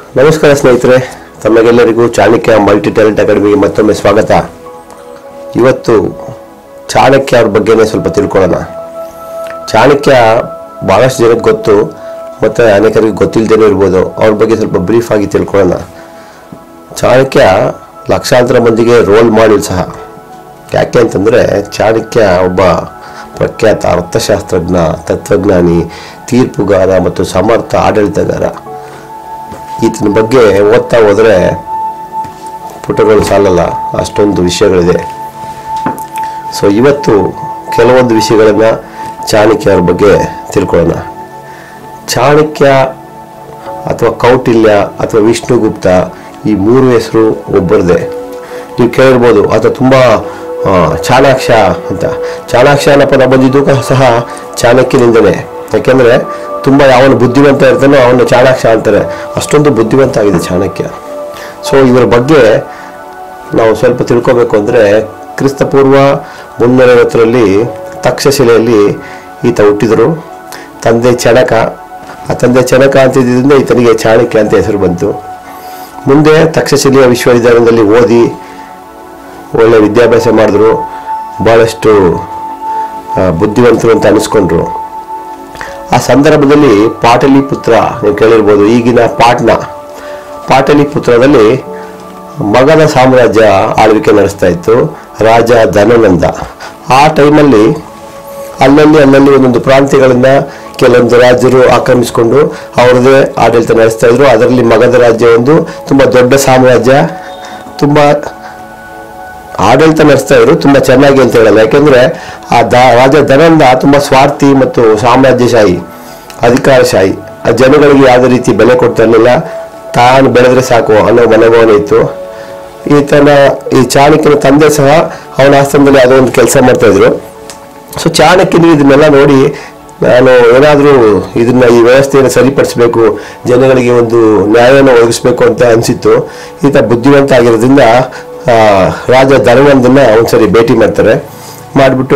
ನಮಸ್ಕಾರ ಸ್ನೇಹಿತರೆ ತಮಗೆಲ್ಲರಿಗೂ ಚಾಣಕ್ಯ ಮಲ್ಟಿ ಟ್ಯಾಲೆಂಟ್ ಅಕಾಡೆಮಿಗೆ ಮತ್ತೊಮ್ಮೆ ಸ್ವಾಗತ ಇವತ್ತು ಚಾಣಕ್ಯ ಅವ್ರ ಬಗ್ಗೆನೇ ಸ್ವಲ್ಪ ತಿಳ್ಕೊಳ್ಳೋಣ ಚಾಣಕ್ಯ ಭಾಳಷ್ಟು ಜನಕ್ಕೆ ಗೊತ್ತು ಮತ್ತು ಅನೇಕರಿಗೆ ಗೊತ್ತಿಲ್ಲದೇನೂ ಇರ್ಬೋದು ಅವ್ರ ಬಗ್ಗೆ ಸ್ವಲ್ಪ ಬ್ರೀಫ್ ಆಗಿ ತಿಳ್ಕೊಳ್ಳೋಣ ಚಾಣಕ್ಯ ಲಕ್ಷಾಂತರ ಮಂದಿಗೆ ರೋಲ್ ಮಾಡಲ್ ಸಹ ಯಾಕೆ ಅಂತಂದರೆ ಚಾಣಕ್ಯ ಒಬ್ಬ ಪ್ರಖ್ಯಾತ ಅರ್ಥಶಾಸ್ತ್ರಜ್ಞ ತತ್ವಜ್ಞಾನಿ ತೀರ್ಪುಗಾರ ಮತ್ತು ಸಮರ್ಥ ಆಡಳಿತಗಾರ ಈತನ ಬಗ್ಗೆ ಓದ್ತಾ ಹೋದರೆ ಪುಟಗಳು ಸಾಲಲ್ಲ ಅಷ್ಟೊಂದು ವಿಷಯಗಳಿದೆ ಸೊ ಇವತ್ತು ಕೆಲವೊಂದು ವಿಷಯಗಳನ್ನು ಚಾಣಕ್ಯ ಅವ್ರ ಬಗ್ಗೆ ತಿಳ್ಕೊಳ್ಳೋಣ ಚಾಣಕ್ಯ ಅಥವಾ ಕೌಟಿಲ್ಯ ಅಥವಾ ವಿಷ್ಣುಗುಪ್ತ ಈ ಮೂರು ಹೆಸರು ಒಬ್ಬರದೇ ನೀವು ಕೇಳಿರ್ಬೋದು ಅಥವಾ ತುಂಬ ಆ, ಚಾಣಾಕ್ಷ ಅಂತ ಚಾಣಾಕ್ಷ ಅನ್ನೋ ಪದ ಬಂದಿದ್ದು ಕ- ಸಹ ಚಾಣಕ್ಯನಿಂದಲೇ ಯಾಕೆಂದರೆ ತುಂಬ ಯಾವನು ಬುದ್ಧಿವಂತ ಇರ್ತಾನೋ ಅವನು ಚಾಣಾಕ್ಷ ಅಂತಾರೆ ಅಷ್ಟೊಂದು ಬುದ್ಧಿವಂತ ಆಗಿದೆ ಚಾಣಕ್ಯ ಸೊ ಇವರ ಬಗ್ಗೆ ನಾವು ಸ್ವಲ್ಪ ತಿಳ್ಕೊಬೇಕು ಅಂದರೆ ಕ್ರಿಸ್ತಪೂರ್ವ ಮುನ್ನೂರೈವತ್ತರಲ್ಲಿ ತಕ್ಷಶಿಲೆಯಲ್ಲಿ ಈತ ಹುಟ್ಟಿದರು ತಂದೆ ಚಣಕ ಆ ತಂದೆ ಚಣಕ ಅಂತಿದ್ದರಿಂದ ಈತನಿಗೆ ಚಾಣಕ್ಯ ಅಂತ ಹೆಸರು ಬಂತು ಮುಂದೆ ತಕ್ಷಶಿಲೆಯ ವಿಶ್ವವಿದ್ಯಾಲಯದಲ್ಲಿ ಓದಿ ಒಳ್ಳೆ ವಿದ್ಯಾಭ್ಯಾಸ ಮಾಡಿದ್ರು ಭಾಳಷ್ಟು ಆ, ಬುದ್ಧಿವಂತರು ಅಂತ ಅನಿಸ್ಕೊಂಡ್ರು ಆ ಸಂದರ್ಭದಲ್ಲಿ ಪಾಟಲಿಪುತ್ರ ನೀವು ಕೇಳಿರ್ಬೋದು ಈಗಿನ ಪಾಟ್ನಾ ಪಾಟಲಿಪುತ್ರದಲ್ಲಿ ಮಗಧ ಸಾಮ್ರಾಜ್ಯ ಆಳ್ವಿಕೆ ನಡೆಸ್ತಾ ಇತ್ತು ರಾಜ ಧನನಂದ ಆ ಟೈಮಲ್ಲಿ ಅಲ್ಲಲ್ಲಿ ಅಲ್ಲಲ್ಲಿ ಒಂದೊಂದು ಪ್ರಾಂತ್ಯಗಳನ್ನ ಕೆಲವೊಂದು ರಾಜ್ಯರು ಆಕ್ರಮಿಸಿಕೊಂಡು ಅವ್ರದ್ದೇ ಆಡಳಿತ ನಡೆಸ್ತಾ ಇದ್ರು ಅದರಲ್ಲಿ ಮಗಧ ರಾಜ್ಯ ಒಂದು ತುಂಬ ದೊಡ್ಡ ಸಾಮ್ರಾಜ್ಯ ತುಂಬ ಆಡಳಿತ ನಡೆಸ್ತಾ ಇದ್ರು ತುಂಬ ಚೆನ್ನಾಗಿ ಅಂತ ಹೇಳಲ್ಲ ಯಾಕೆಂದ್ರೆ ಆ ದ ರಾಜ ಧನಂದ ತುಂಬ ಸ್ವಾರ್ಥಿ ಮತ್ತು ಸಾಮ್ರಾಜ್ಯಶಾಹಿ ಅಧಿಕಾರಶಾಹಿ ಆ ಜನಗಳಿಗೆ ಯಾವುದೇ ರೀತಿ ಬೆಲೆ ಕೊಡ್ತಾ ಇರಲಿಲ್ಲ ತಾನು ಬೆಳೆದ್ರೆ ಸಾಕು ಅನ್ನೋ ಮನೋಭಾವನೆ ಇತ್ತು ಈತನ ಈ ಚಾಣಕ್ಯನ ತಂದೆ ಸಹ ಅವನ ಆಸ್ಥಾನದಲ್ಲಿ ಯಾವುದೋ ಒಂದು ಕೆಲಸ ಮಾಡ್ತಾ ಇದ್ರು ಸೊ ಚಾಣಕ್ಯನು ಇದನ್ನೆಲ್ಲ ನೋಡಿ ನಾನು ಏನಾದರೂ ಇದನ್ನ ಈ ವ್ಯವಸ್ಥೆಯನ್ನು ಸರಿಪಡಿಸಬೇಕು ಜನಗಳಿಗೆ ಒಂದು ನ್ಯಾಯವನ್ನು ಒದಗಿಸ್ಬೇಕು ಅಂತ ಅನಿಸಿತ್ತು ಈತ ಬುದ್ಧಿವಂತ ಆಗಿರೋದ್ರಿಂದ ಆ, ರಾಜ ಧನವಂದನ್ನ ಒಂದ್ಸರಿ ಭೇಟಿ ಮಾಡ್ತಾರೆ ಮಾಡಿಬಿಟ್ಟು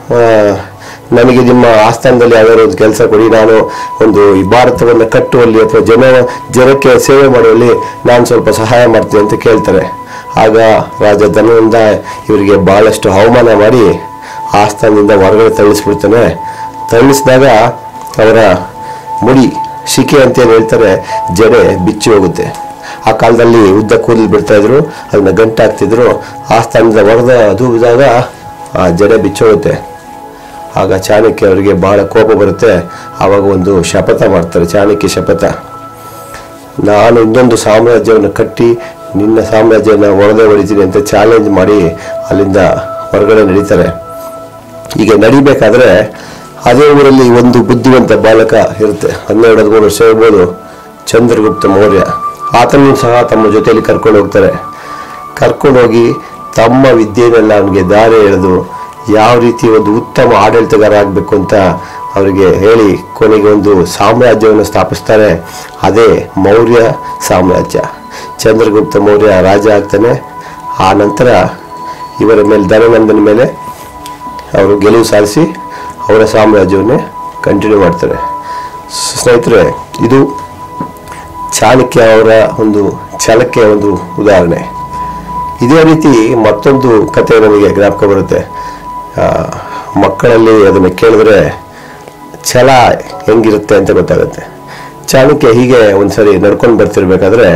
ನನಗೆ ನಿಮ್ಮ ಆಸ್ಥಾನದಲ್ಲಿ ಯಾವ್ದಾದ್ರು ಒಂದು ಕೆಲಸ ಕೊಡಿ ನಾನು ಒಂದು ಈ ಭಾರತವನ್ನು ಕಟ್ಟುವಲ್ಲಿ ಅಥವಾ ಜನ ಜನಕ್ಕೆ ಸೇವೆ ಮಾಡುವಲ್ಲಿ ನಾನು ಸ್ವಲ್ಪ ಸಹಾಯ ಮಾಡ್ತೀನಿ ಅಂತ ಕೇಳ್ತಾರೆ ಆಗ ರಾಜ ಧನವಂದ ಇವರಿಗೆ ಬಹಳಷ್ಟು ಅವಮಾನ ಮಾಡಿ ಆಸ್ಥಾನದಿಂದ ಹೊರಗಡೆ ತಳ್ಳಿಸ್ಬಿಡ್ತಾನೆ ತಳ್ಳಿಸಿದಾಗ ಅವರ ಮುಡಿ ಶಿಕೆ ಅಂತ ಏನು ಹೇಳ್ತಾರೆ ಜಡೆ ಬಿಚ್ಚಿ ಹೋಗುತ್ತೆ ಆ ಕಾಲದಲ್ಲಿ ಉದ್ದ ಕೂದಲು ಬಿಡ್ತಾ ಇದ್ರು ಅದನ್ನ ಗಂಟು ಹಾಕ್ತಿದ್ರು ಆಸ್ಥಾನದಿಂದ ಹೊಡೆದ ದೂಬಿದಾಗ ಆ ಜಡೆ ಬಿಚ್ಚೋಗುತ್ತೆ ಆಗ ಚಾಣಕ್ಯ ಅವರಿಗೆ ಬಹಳ ಕೋಪ ಬರುತ್ತೆ ಆವಾಗ ಒಂದು ಶಪಥ ಮಾಡ್ತಾರೆ ಚಾಣಕ್ಯ ಶಪಥ ನಾನು ಇನ್ನೊಂದು ಸಾಮ್ರಾಜ್ಯವನ್ನು ಕಟ್ಟಿ ನಿನ್ನ ಸಾಮ್ರಾಜ್ಯನ ಹೊಡೆದೇ ಹೊಡಿತೀನಿ ಅಂತ ಚಾಲೆಂಜ್ ಮಾಡಿ ಅಲ್ಲಿಂದ ಹೊರಗಡೆ ನಡೀತಾರೆ ಈಗ ನಡಿಬೇಕಾದ್ರೆ ಅದೇ ಊರಲ್ಲಿ ಒಂದು ಬುದ್ಧಿವಂತ ಬಾಲಕ ಇರುತ್ತೆ ಹನ್ನೆರಡು ಹದಿಮೂರು ವರ್ಷ ಇರ್ಬೋದು ಚಂದ್ರಗುಪ್ತ ಮೌರ್ಯ ಆತನನ್ನು ಸಹ ತಮ್ಮ ಜೊತೆಯಲ್ಲಿ ಕರ್ಕೊಂಡು ಹೋಗ್ತಾರೆ ಕರ್ಕೊಂಡು ಹೋಗಿ ತಮ್ಮ ವಿದ್ಯೆಯನ್ನೆಲ್ಲ ಅವನಿಗೆ ದಾರಿ ಎಳೆದು ಯಾವ ರೀತಿ ಒಂದು ಉತ್ತಮ ಆಡಳಿತಗಾರ ಆಗಬೇಕು ಅಂತ ಅವರಿಗೆ ಹೇಳಿ ಕೊನೆಗೆ ಒಂದು ಸಾಮ್ರಾಜ್ಯವನ್ನು ಸ್ಥಾಪಿಸ್ತಾರೆ ಅದೇ ಮೌರ್ಯ ಸಾಮ್ರಾಜ್ಯ ಚಂದ್ರಗುಪ್ತ ಮೌರ್ಯ ರಾಜ ಆಗ್ತಾನೆ ಆ ನಂತರ ಇವರ ಮೇಲೆ ಧನನಂದನ ಮೇಲೆ ಅವರು ಗೆಲುವು ಸಾಧಿಸಿ ಅವರ ಸಾಮ್ರಾಜ್ಯವನ್ನೇ ಕಂಟಿನ್ಯೂ ಮಾಡ್ತಾರೆ ಸ್- ಸ್ನೇಹಿತರೆ ಇದು ಚಾಣಕ್ಯ ಅವರ ಒಂದು ಛಲಕ್ಕೆ ಒಂದು ಉದಾಹರಣೆ ಇದೇ ರೀತಿ ಮತ್ತೊಂದು ಕತೆ ನನಗೆ ಜ್ಞಾಪಕ ಬರುತ್ತೆ ಆ, ಮಕ್ಕಳಲ್ಲಿ ಅದನ್ನು ಕೇಳಿದ್ರೆ ಛಲ ಹೆಂಗಿರುತ್ತೆ ಅಂತ ಗೊತ್ತಾಗುತ್ತೆ ಚಾಣಕ್ಯ ಹೀಗೆ ಒಂದ್ಸರಿ ನಡ್ಕೊಂಡು ಬರ್ತಿರ್ಬೇಕಾದ್ರೆ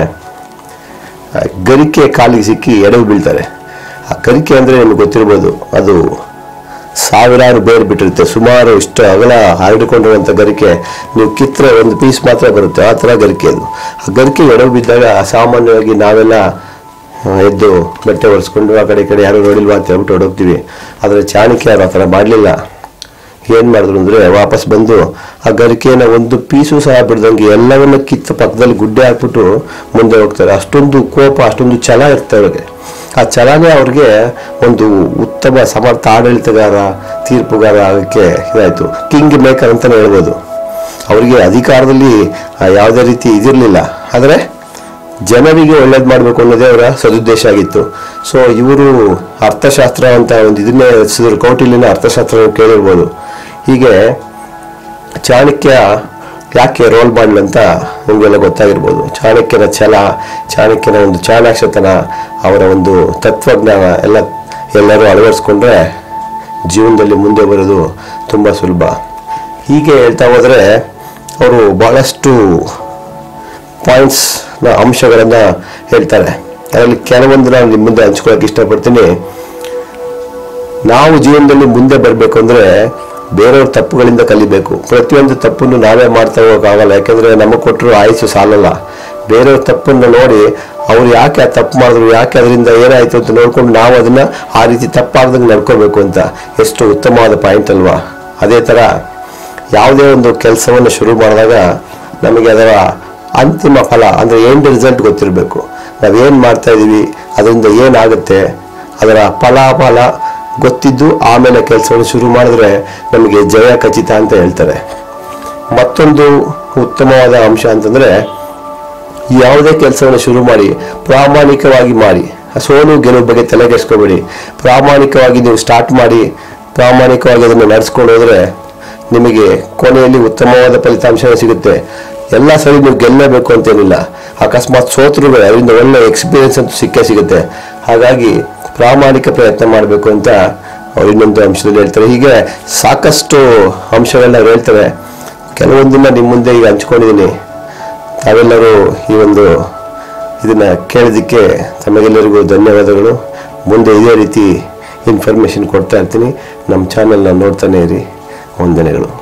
ಆ, ಗರಿಕೆ ಕಾಲಿಗೆ ಸಿಕ್ಕಿ ಎಡವು ಬೀಳ್ತಾರೆ ಆ ಗರಿಕೆ ಅಂದರೆ ನಿಮ್ಗೆ ಗೊತ್ತಿರ್ಬೋದು ಅದು ಸಾವಿರಾರು ಬೇರು ಬಿಟ್ಟಿರುತ್ತೆ ಸುಮಾರು ಇಷ್ಟು ಅಗಲ ಹರಡಿಕೊಂಡಿರುವಂಥ ಗರಿಕೆ ನೀವು ಕಿತ್ತರೆ ಒಂದು ಪೀಸ್ ಮಾತ್ರ ಬರುತ್ತೆ ಆ ಥರ ಗರಿಕೆ ಅದು ಆ ಗರಿಕೆ ಎಡವು ಬಿದ್ದಾಗ ಸಾಮಾನ್ಯವಾಗಿ ನಾವೆಲ್ಲ ಆ, ಎದ್ದು ಬಟ್ಟೆ ಒರೆಸ್ಕೊಂಡು ಆ ಕಡೆ ಈ ಕಡೆ ಯಾರು ನೋಡಿಲ್ವಾ ಅಂತ ಹೇಳ್ಬಿಟ್ಟು ಹೊಡೋಗ್ತೀವಿ ಆದರೆ ಚಾಣಕ್ಯ ಅವ್ರು ಆ ಥರ ಮಾಡಲಿಲ್ಲ ಏನು ಮಾಡಿದ್ರು ಅಂದರೆ ವಾಪಸ್ ಬಂದು ಆ ಗರಿಕೆನ ಒಂದು ಪೀಸು ಸಹ ಬಿಡ್ದಂಗೆ ಎಲ್ಲವನ್ನ ಕಿತ್ತ ಪಕ್ಕದಲ್ಲಿ ಗುಡ್ಡೆ ಹಾಕ್ಬಿಟ್ಟು ಮುಂದೆ ಹೋಗ್ತಾರೆ ಅಷ್ಟೊಂದು ಕೋಪ ಅಷ್ಟೊಂದು ಛಲ ಇರುತ್ತೆ ಅವ್ರಿಗೆ ಆ ಛಲನೇ ಅವ್ರಿಗೆ ಒಂದು ಉತ್ತಮ ಸಮರ್ಥ ಆಡಳಿತಗಾರ ತೀರ್ಪುಗಾರ ಆಗಕ್ಕೆ ಇದಾಯಿತು ಕಿಂಗ್ ಮೇಕರ್ ಅಂತಲೇ ಹೇಳ್ಬೋದು ಅವರಿಗೆ ಅಧಿಕಾರದಲ್ಲಿ ಆ, ಯಾವುದೇ ರೀತಿ ಇದಿರಲಿಲ್ಲ ಆದರೆ ಜನರಿಗೆ ಒಳ್ಳೇದು ಮಾಡಬೇಕು ಅನ್ನೋದೇ ಅವರ ಸದುದ್ದೇಶ ಆಗಿತ್ತು ಸೊ ಇವರು ಅರ್ಥಶಾಸ್ತ್ರ ಅಂತ ಒಂದು ಇದನ್ನೇ ರಚಿಸಿದ್ರು ಕೌಟಿಲ್ಯನ ಅರ್ಥಶಾಸ್ತ್ರ ಕೇಳಿರ್ಬೋದು ಹೀಗೆ ಚಾಣಕ್ಯ ಯಾಕೆ ರೋಲ್ ಮಾಡಲ್ ಅಂತ ನಿಮಗೆಲ್ಲ ಗೊತ್ತಾಗಿರ್ಬೋದು ಚಾಣಕ್ಯನ ಛಲ ಚಾಣಕ್ಯನ ಒಂದು ಚಾಣಾಕ್ಷತನ ಅವರ ಒಂದು ತತ್ವಜ್ಞಾನ ಎಲ್ಲ ಎಲ್ಲರೂ ಅಳವಡಿಸ್ಕೊಂಡ್ರೆ ಜೀವನದಲ್ಲಿ ಮುಂದೆ ಬರೋದು ತುಂಬ ಸುಲಭ ಹೀಗೆ ಹೇಳ್ತಾ ಹೋದರೆ ಅವರು ಭಾಳಷ್ಟು ಪಾಯಿಂಟ್ಸ್ನ ಅಂಶಗಳನ್ನು ಹೇಳ್ತಾರೆ ಅದರಲ್ಲಿ ಕೆಲವೊಂದು ನಾನು ನಿಮ್ಮ ಮುಂದೆ ಹಂಚ್ಕೊಳ್ಳೋಕೆ ಇಷ್ಟಪಡ್ತೀನಿ ನಾವು ಜೀವನದಲ್ಲಿ ಮುಂದೆ ಬರಬೇಕು ಅಂದರೆ ಬೇರೆಯವ್ರ ತಪ್ಪುಗಳಿಂದ ಕಲಿಬೇಕು ಪ್ರತಿಯೊಂದು ತಪ್ಪನ್ನು ನಾವೇ ಮಾಡ್ತಾ ಹೋಗೋಕ್ಕಾಗಲ್ಲ ಯಾಕೆಂದರೆ ನಮಗೆ ಕೊಟ್ಟರು ಆಯುಸ್ಸು ಸಾಲಲ್ಲ ಬೇರೆಯವ್ರ ತಪ್ಪನ್ನು ನೋಡಿ ಅವ್ರು ಯಾಕೆ ಆ ತಪ್ಪು ಮಾಡಿದ್ರು ಯಾಕೆ ಅದರಿಂದ ಏನಾಯಿತು ಅಂತ ನೋಡ್ಕೊಂಡು ನಾವು ಅದನ್ನು ಆ ರೀತಿ ತಪ್ಪಾಗ್ದಂಗೆ ನಡ್ಕೋಬೇಕು ಅಂತ ಎಷ್ಟು ಉತ್ತಮವಾದ ಪಾಯಿಂಟ್ ಅಲ್ವಾ ಅದೇ ಥರ ಯಾವುದೇ ಒಂದು ಕೆಲಸವನ್ನು ಶುರು ಮಾಡಿದಾಗ ನಮಗೆ ಅದರ ಅಂತಿಮ ಫಲ ಅಂದರೆ ಏನು ರಿಸಲ್ಟ್ ಗೊತ್ತಿರಬೇಕು ನಾವೇನು ಮಾಡ್ತಾ ಇದ್ದೀವಿ ಅದರಿಂದ ಏನಾಗುತ್ತೆ ಅದರ ಫಲಾಫಲ ಗೊತ್ತಿದ್ದು ಆಮೇಲೆ ಕೆಲಸವನ್ನು ಶುರು ಮಾಡಿದ್ರೆ ನಮಗೆ ಜಯ ಖಚಿತ ಅಂತ ಹೇಳ್ತಾರೆ ಮತ್ತೊಂದು ಉತ್ತಮವಾದ ಅಂಶ ಅಂತಂದರೆ ಯಾವುದೇ ಕೆಲಸವನ್ನು ಶುರು ಮಾಡಿ ಪ್ರಾಮಾಣಿಕವಾಗಿ ಮಾಡಿ ಆ ಸೋಲು ಗೆಲುವು ಬಗ್ಗೆ ತಲೆಗೆಡ್ಸ್ಕೊಬೇಡಿ ಪ್ರಾಮಾಣಿಕವಾಗಿ ನೀವು ಸ್ಟಾರ್ಟ್ ಮಾಡಿ ಪ್ರಾಮಾಣಿಕವಾಗಿ ಅದನ್ನು ನಡೆಸ್ಕೊಂಡು ಹೋದರೆ ನಿಮಗೆ ಕೊನೆಯಲ್ಲಿ ಉತ್ತಮವಾದ ಫಲಿತಾಂಶ ಸಿಗುತ್ತೆ ಎಲ್ಲ ಸರಿ ನೀವು ಗೆಲ್ಲಬೇಕು ಅಂತೇನಿಲ್ಲ ಅಕಸ್ಮಾತ್ ಸೋತರು ಅದರಿಂದ ಒಳ್ಳೆ ಎಕ್ಸ್ಪೀರಿಯನ್ಸ್ ಅಂತೂ ಸಿಕ್ಕೇ ಸಿಗುತ್ತೆ ಹಾಗಾಗಿ ಪ್ರಾಮಾಣಿಕ ಪ್ರಯತ್ನ ಮಾಡಬೇಕು ಅಂತ ಅವ್ರು ಇನ್ನೊಂದು ಅಂಶದಲ್ಲಿ ಹೇಳ್ತಾರೆ ಹೀಗೆ ಸಾಕಷ್ಟು ಅಂಶಗಳನ್ನ ಅವ್ರು ಹೇಳ್ತಾರೆ ಕೆಲವೊಂದನ್ನ ನಿಮ್ಮ ಮುಂದೆ ಈಗ ಹಂಚ್ಕೊಂಡಿದ್ದೀನಿ ತಾವೆಲ್ಲರೂ ಈ ಒಂದು ಇದನ್ನ ಕೇಳಿದ್ದಕ್ಕೆ ತಮಗೆಲ್ಲರಿಗೂ ಧನ್ಯವಾದಗಳು ಮುಂದೆ ಇದೇ ರೀತಿ ಇನ್ಫಾರ್ಮೇಷನ್ ಕೊಡ್ತಾ ಇರ್ತೀನಿ ನಮ್ಮ ಚಾನೆಲ್ನ ನೋಡ್ತಾನೆ ಇರಿ ವಂದನೆಗಳು